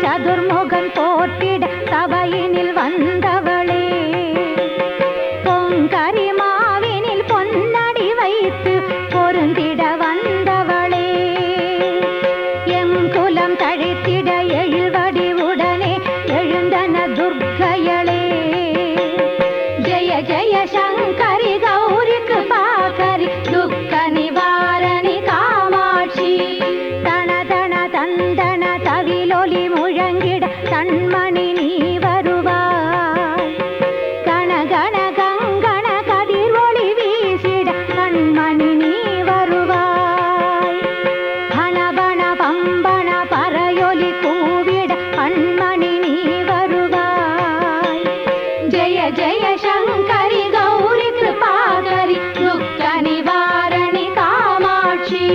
சதுர்முகன் போற்றிட சபையினில் வந்தவளே பொங்கரி மாவினில் பொன்னடி வைத்து பொருந்திட வந்தவளே எம் குலம் தழைத்திட எழுவடி உடனே எழுந்தன துர்க்கையளே ஜெய ஜெய சங்கரி கௌரி கிருபாகரி துக்க நிவாரணி காமாட்சி தன தன தந்தன தவிலொலி முழங்கிட தன்மணி நீ வருவாய் கண கண கங்கண கதிர் ஒளி வீசிட கண்மணி நீ வருவாய் ஹணபண பம்பண பறையொலி கூவிட கண்மணி நீ வருவாய் ஜெய ஜெய சங்கரி கௌரி கிருபாகரி துக்க நிவாரணி காமாட்சி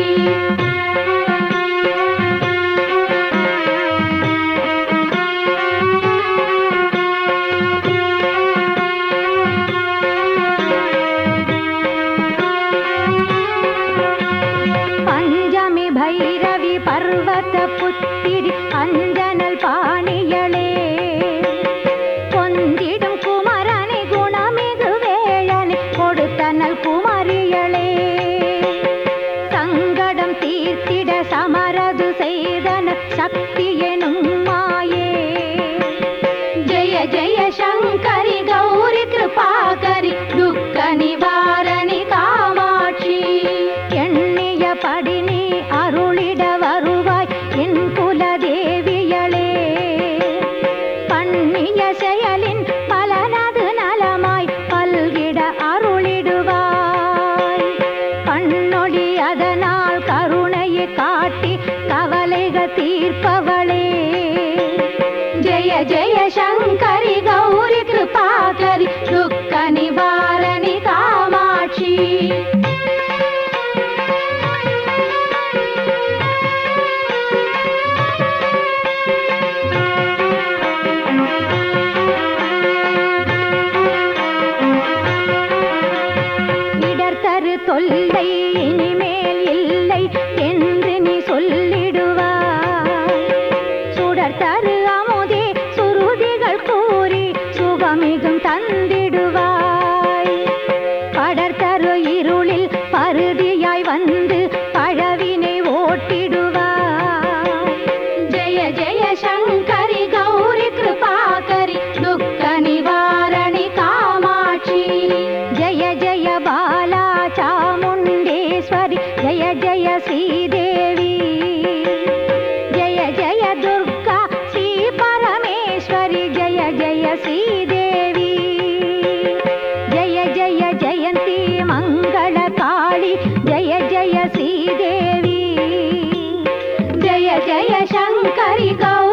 பஞ்சமி பைரவி பர்வத புத்திரி அஞ்சனல் பாணியளே பொந்திடும் குமரனை குணமிகு வேளனை கொடுத்தனல் குமரியளே சங்கடம் தீர்த்திட சமரது செய்தன சக்தி எனும் மாயே ஜெய ஜெய சங்கரி கௌரி கிருபாகரி துக்க நிவாரணி காமாட்சி எண்ணிய படினி அருளிட வருவாய் என் குலதேவியளே பண்ணிய செயலின் பலனது நலமாய் பல்கிட அருளிடுவாய் கண்ணொளி அதனால் கருணையை காட்டி கவலைகள் தீர்ப்பவளே ஜெய ஜெய சங்கரி கௌரி கிருபாகரி துக்க நிவாரணி காமாட்சி இடர்தரு தொல்லை இனிமேல் இல்லை என்று நீ சொல்லிடுவாய் சுடர் தரு அமுதே சுருதிகள் கூறி சுகமிகும் தந்திடுவாய் படர் தரு இருளில் பருதியாய் வந்து பழவினை ஓட்டிடுவாய் ஜெய ஜெய சங்கரி கௌரி கிருபாகரி துக்க நிவாரணி காமாட்சி ஜெய ஜெய பாலா சாமுண்டேஸ்வரி ஜெய ஜெய ஸ்ரீதேவி ஜெய ஜெய துர்கா ஸ்ரீ பரமேஸ்வரி ஜெய ஜெய ஸ்ரீதேவி ஜெய ஜெய ஜெயந்தி மங்கள காளி ஜெய ஜெய ஸ்ரீதேவி ஜெய ஜெய சங்கரி கௌ